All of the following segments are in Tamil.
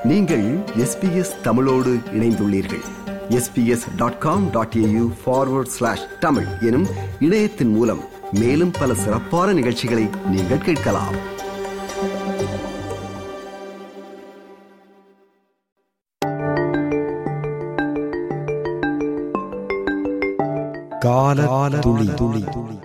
நீங்கள் எஸ்பிஎஸ் தமிழோடு இணைந்துள்ளீர்கள் SBS dot com dot AU forward slash Tamil எனும் இணையத்தின் மூலம் மேலும் பல சிறப்பான நிகழ்ச்சிகளை நீங்கள் கேட்கலாம் கால துளி துளி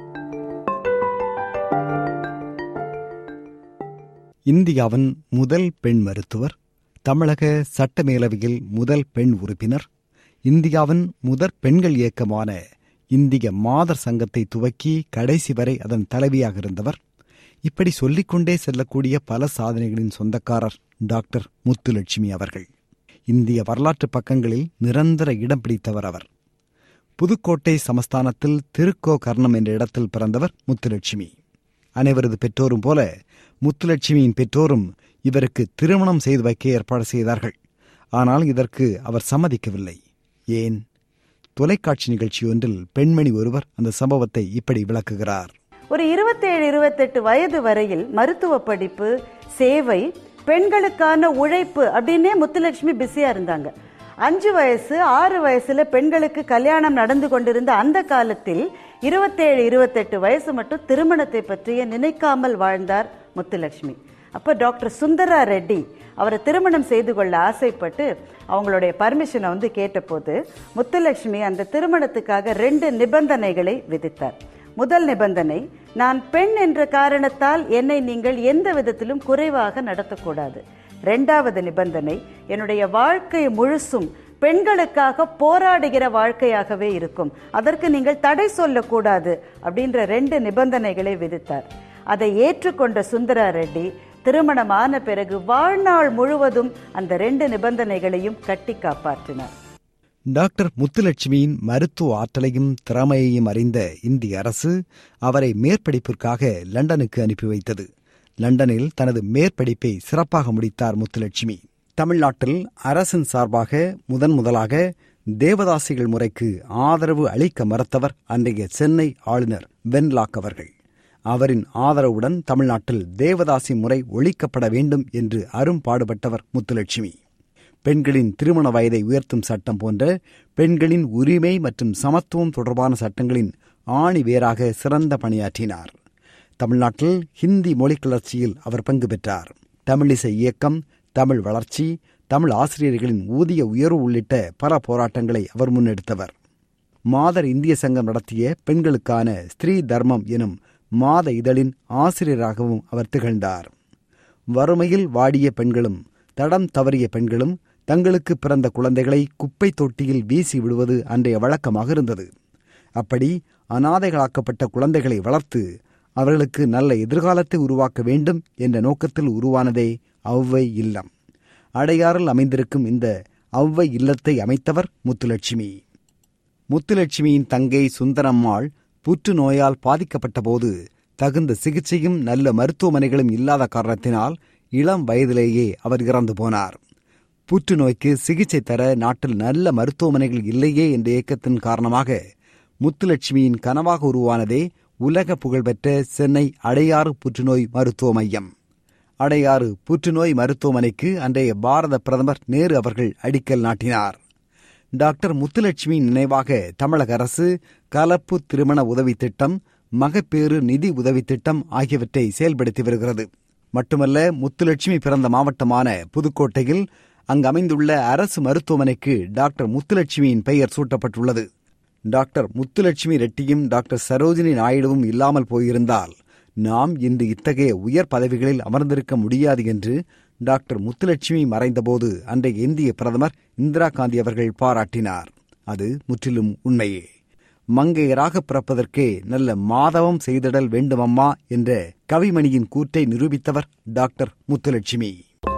இந்தியாவின் முதல் பெண் மருத்துவர் தமிழக சட்டமேலவையில் முதல் பெண் உறுப்பினர் இந்தியாவின் முதற் பெண்கள் இயக்கமான இந்திய மாதர் சங்கத்தை துவக்கி கடைசி வரை அதன் தலைவியாக இருந்தவர் இப்படி சொல்லிக்கொண்டே செல்லக்கூடிய பல சாதனைகளின் சொந்தக்காரர் டாக்டர் முத்துலட்சுமி அவர்கள் இந்திய வரலாற்று பக்கங்களில் நிரந்தர இடம் பிடித்தவர் அவர் புதுக்கோட்டை சமஸ்தானத்தில் திருக்கோ கர்ணம் என்ற இடத்தில் பிறந்தவர் முத்துலட்சுமி அனைவரது பெற்றோரும் போல முத்துலட்சுமியின் பெற்றோரும் இவருக்கு திருமணம் செய்து வைக்க ஏற்பாடு செய்தார்கள் ஆனால் இதற்கு அவர் சம்மதிக்கவில்லை ஏன் தொலைக்காட்சி நிகழ்ச்சி ஒன்றில் பெண்மணி ஒருவர் அந்த சம்பவத்தை இப்படி விளக்குகிறார் ஒரு இருபத்தேழு இருபத்தெட்டு வயது வரையில் மருத்துவ படிப்பு சேவை பெண்களுக்கான உழைப்பு அப்படின்னே முத்துலட்சுமி பிஸியா இருந்தாங்க அஞ்சு வயசு ஆறு வயசுல பெண்களுக்கு கல்யாணம் நடந்து கொண்டிருந்த அந்த காலத்தில் இருபத்தேழு இருபத்தெட்டு வயசு மட்டும் திருமணத்தை பற்றிய நினைக்காமல் வாழ்ந்தார் முத்துலட்சுமி அப்போ டாக்டர் சுந்தரா ரெட்டி அவரை திருமணம் செய்து கொள்ள ஆசைப்பட்டு அவங்களுடைய பர்மிஷனை வந்து கேட்டபோது முத்துலட்சுமி அந்த திருமணத்துக்காக ரெண்டு நிபந்தனைகளை விதித்தார் முதல் நிபந்தனை நான் பெண் என்ற காரணத்தால் என்னை நீங்கள் எந்த விதத்திலும் குறைவாக நடத்தக்கூடாது ரெண்டாவது நிபந்தனை என்னுடைய வாழ்க்கை முழுசும் பெண்களுக்காக போராடுகிற வாழ்க்கையாகவே இருக்கும் அதற்கு நீங்கள் தடை சொல்லக்கூடாது அப்படின்ற ரெண்டு நிபந்தனைகளை விதித்தார் அதை ஏற்றுக்கொண்ட சுந்தரா ரெட்டி திருமணமான பிறகு வாழ்நாள் முழுவதும் அந்த ரெண்டு நிபந்தனைகளையும் கட்டி காப்பாற்றினார் டாக்டர் முத்துலட்சுமியின் மருத்துவ ஆற்றலையும் திறமையையும் அறிந்த இந்திய அரசு அவரை மேற்படிப்பிற்காக லண்டனுக்கு அனுப்பி வைத்தது லண்டனில் தனது மேற்படிப்பை சிறப்பாக முடித்தார் முத்துலட்சுமி தமிழ்நாட்டில் அரசின் சார்பாக முதன் முதலாக தேவதாசிகள் முறைக்கு ஆதரவு அளிக்க மறுத்தவர் அன்றைய சென்னை ஆளுநர் வென்லாக் அவர்கள் அவரின் ஆதரவுடன் தமிழ்நாட்டில் தேவதாசி முறை ஒழிக்கப்பட வேண்டும் என்று அரும்பாடுபட்டவர் முத்துலட்சுமி பெண்களின் திருமண வயதை உயர்த்தும் சட்டம் போன்ற பெண்களின் உரிமை மற்றும் சமத்துவம் தொடர்பான சட்டங்களின் ஆணி வேறாக சிறந்த பணியாற்றினார் தமிழ்நாட்டில் ஹிந்தி மொழி கிளர்ச்சியில் அவர் பங்கு பெற்றார் தமிழிசை இயக்கம் தமிழ் வளர்ச்சி தமிழ் ஆசிரியர்களின் ஊதிய உயர்வு உள்ளிட்ட பல போராட்டங்களை அவர் முன்னெடுத்தவர் மாதர் இந்திய சங்கம் நடத்திய பெண்களுக்கான ஸ்திரீ தர்மம் எனும் மாத இதழின் ஆசிரியராகவும் அவர் திகழ்ந்தார் வறுமையில் வாடிய பெண்களும் தடம் தவறிய பெண்களும் தங்களுக்கு பிறந்த குழந்தைகளை குப்பை தொட்டியில் வீசி விடுவது அன்றைய வழக்கமாக இருந்தது அப்படி அனாதைகளாக்கப்பட்ட குழந்தைகளை வளர்த்து அவர்களுக்கு நல்ல எதிர்காலத்தை உருவாக்க வேண்டும் என்ற நோக்கத்தில் உருவானதே ஔவை இல்லம் அடையாறில் அமைந்திருக்கும் இந்த ஔவை இல்லத்தை அமைத்தவர் முத்துலட்சுமி முத்துலட்சுமியின் தங்கை சுந்தரம்மாள் புற்றுநோயால் பாதிக்கப்பட்ட போது தகுந்த சிகிச்சையும் நல்ல மருத்துவமனைகளும் இல்லாத காரணத்தினால் இளம் வயதிலேயே அவர் இறந்து போனார் புற்றுநோய்க்கு சிகிச்சை தர நாட்டில் நல்ல மருத்துவமனைகள் இல்லையே என்ற இயக்கத்தின் காரணமாக முத்துலட்சுமியின் கனவாக உருவானதே உலக புகழ்பெற்ற சென்னை அடையாறு புற்றுநோய் மருத்துவ மையம் அடையாறு புற்றுநோய் மருத்துவமனைக்கு அன்றைய பாரத பிரதமர் நேரு அவர்கள் அடிக்கல் நாட்டினார் டாக்டர் முத்துலட்சுமி நினைவாக தமிழக அரசு கலப்பு திருமண உதவி திட்டம் மகப்பேறு நிதி உதவி திட்டம் ஆகியவற்றை செயல்படுத்தி வருகிறது மட்டுமல்ல முத்துலட்சுமி பிறந்த மாவட்டமான புதுக்கோட்டையில் அங்கு அமைந்துள்ள அரசு மருத்துவமனைக்கு டாக்டர் முத்துலட்சுமியின் பெயர் சூட்டப்பட்டுள்ளது டாக்டர் முத்துலட்சுமி ரெட்டியும் டாக்டர் சரோஜினி நாயுடுவும் இல்லாமல் போயிருந்தால் நாம் இன்று இத்தகைய உயர் பதவிகளில் அமர்ந்திருக்க முடியாது என்று டாக்டர் முத்துலட்சுமி மறைந்தபோது அன்றைய இந்திய பிரதமர் இந்திரா காந்தி அவர்கள் பாராட்டினார் அது முற்றிலும் உண்மையே மங்கையராக பிறப்பதற்கே நல்ல மாதவம் செய்திடல் வேண்டுமம்மா என்ற கவிமணியின் கூற்றை நிரூபித்தவர் டாக்டர் முத்துலட்சுமி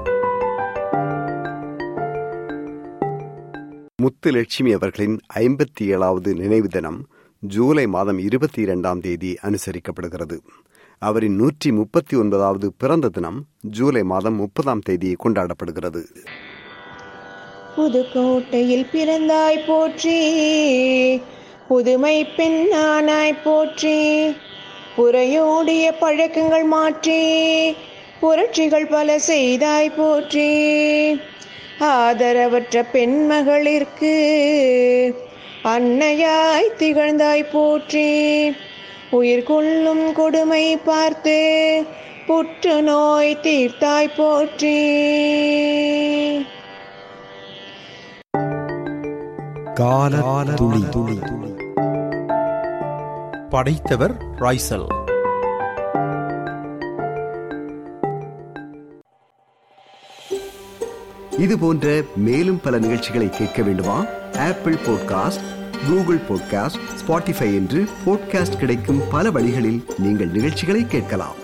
முத்துலட்சுமி அவர்களின் ஐம்பத்தி ஏழாவது நினைவு தினம் ஜூலை மாதம் இருபத்தி இரண்டாம் தேதி அனுசரிக்கப்படுகிறது அவரின் நூற்றி முப்பத்தி ஒன்பதாவது பிறந்த தினம் ஜூலை மாதம் முப்பதாம் தேதி கொண்டாடப்படுகிறது புதுக்கோட்டையில் பிறந்தாய் போற்றி புதுமை பெண்ணானாய் போற்றி புறையோடிய பழக்கங்கள் மாற்றி புரட்சிகள் பல செய்தாய் போற்றி ஆதரவற்ற பெண்மகளிற்கு அன்னையாய் திகழ்ந்தாய் போற்றி உயிர் கொள்ளும் கொடுமை பார்த்து புற்றுநோய் தீர்த்தாய் போற்றி கால துளி துளி படைத்தவர் ராய்சல் இது போன்ற மேலும் பல நிகழ்ச்சிகளை கேட்க வேண்டுமா Apple podcast Google podcast Spotify என்று பாட்காஸ்ட் கிடைக்கும் பல வழிகளில் நீங்கள் நிகழ்ச்சிகளை கேட்கலாம்